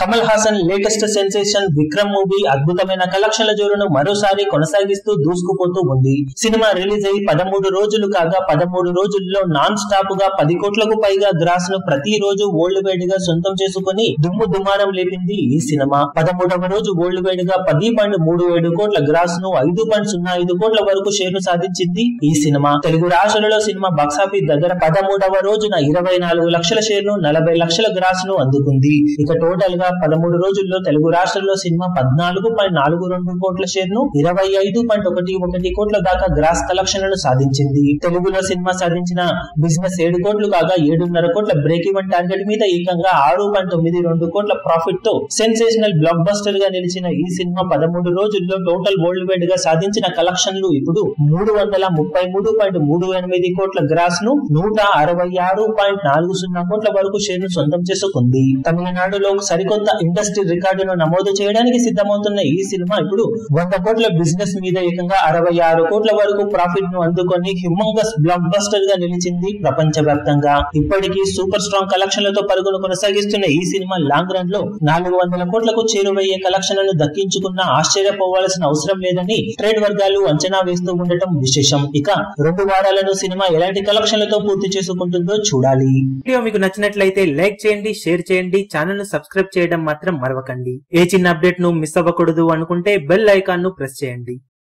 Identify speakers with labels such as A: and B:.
A: Kamal Haasan latest sensation Vikram movie అద్భుతమైన కలెక్షన్ల జోరును మరోసారి కొనసాగిస్తూ దూసుకుపోతూ ఉంది సినిమా రిలీజ్ అయి పదమూడు రోజులు కాగా పదమూడు రోజుల్లో నాన్ స్టాప్ గా పది కోట్లకు పైగా గ్రాస్ ను ప్రతి రోజు ఓల్డ్ వైడ్ గా సొంతం చేసుకుని దుమ్ము దుమారం లేపింది ఈ సినిమా పదమూడవ రోజు ఓల్డ్ వైడ్ గా పది పాయింట్ మూడు ఏడు కోట్ల గ్రాస్ ను ఐదు పాయింట్ సున్నా ఐదు కోట్ల వరకు షేర్ను సాధించింది ఈ సినిమా తెలుగు రాష్ట్రాలలో సినిమా బాక్సాఫీస్ దగ్గర పదమూడవ రోజున ఇరవై నాలుగు లక్షల షేర్ను నలభై లక్షల గ్రాస్ ను అందుకుంది ఇక టోటల్ గా పదమూడు రోజుల్లో తెలుగు రాష్ట్రాల్లో సినిమా పద్నాలుగు పాయింట్ నాలుగు రెండు కోట్ల షేర్ ను ఇరవై ఐదు పాయింట్ ఒకటి ఒకటి కోట్ల దాకా గ్రాస్ కలెక్షన్లను సాధించింది తెలుగులో సినిమా సాధించిన బిజినెస్ ఏడు కోట్లు కాగా ఏడున్నర కోట్ల బ్రేక్ ఈవెన్ టార్గెట్ మీద ఏకంగా ఆరు పాయింట్ తొమ్మిది రెండు కోట్ల ప్రాఫిట్ తో సెన్సేషనల్ బ్లాక్ బస్టర్ గా నిలిచిన ఈ సినిమా పదమూడు రోజుల్లో టోటల్ వరల్డ్ వైడ్ గా సాధించిన కలెక్షన్లు ఇప్పుడు మూడు వందల ముప్పై మూడు పాయింట్ మూడు ఎనిమిది కోట్ల గ్రాస్ ను నూట అరవై ఆరు పాయింట్ నాలుగు సున్నా కోట్ల వరకు షేర్ ను సొంతం చేసుకుంది తమిళనాడులో సరికొత్త ఇండస్ట్రీ రికార్డును నమోదు చేయడానికి సిద్ధమవుతున్న ఈ సినిమా ఇప్పుడు వంద కోట్ల బిజినెస్ మీద ఏకంగా అరవై ఆరు కోట్ల వరకు ప్రాఫిట్ ను అందుకొని హ్యూమంగస్ బ్లాక్ బస్టర్ గా నిలిచింది ప్రపంచ వ్యాప్తంగా ఇప్పటికీ సూపర్ స్ట్రాంగ్ కలెక్షన్లతో పరుగును కొనసాగిస్తున్న ఈ సినిమా లాంగ్ రన్ లో నాలుగు వందల కోట్లకు చేరువయ్యే కలెక్షన్లను దక్కించుకున్న ఆశ్చర్యపోవాల్సిన అవసరం లేదని ట్రేడ్ వర్గాలు అంచనా వేస్తూ ఉండటం విశేషం ఇక రెండు వారాలను సినిమా ఎలాంటి కలెక్షన్లతో పూర్తి చేసుకుంటుందో చూడాలి
B: వీడియో మీకు నచ్చినట్లయితే లైక్ చేయండి షేర్ చేయండి ఛానల్ ను సబ్స్క్రైబ్ చేయడం మాత్రం మరవకండి ఏ చిన్న అప్డేట్ ను మిస్ అవ్వకూడదు అనుకుంటే బెల్ ఐకాన్ ను ప్రెస్ చేయండి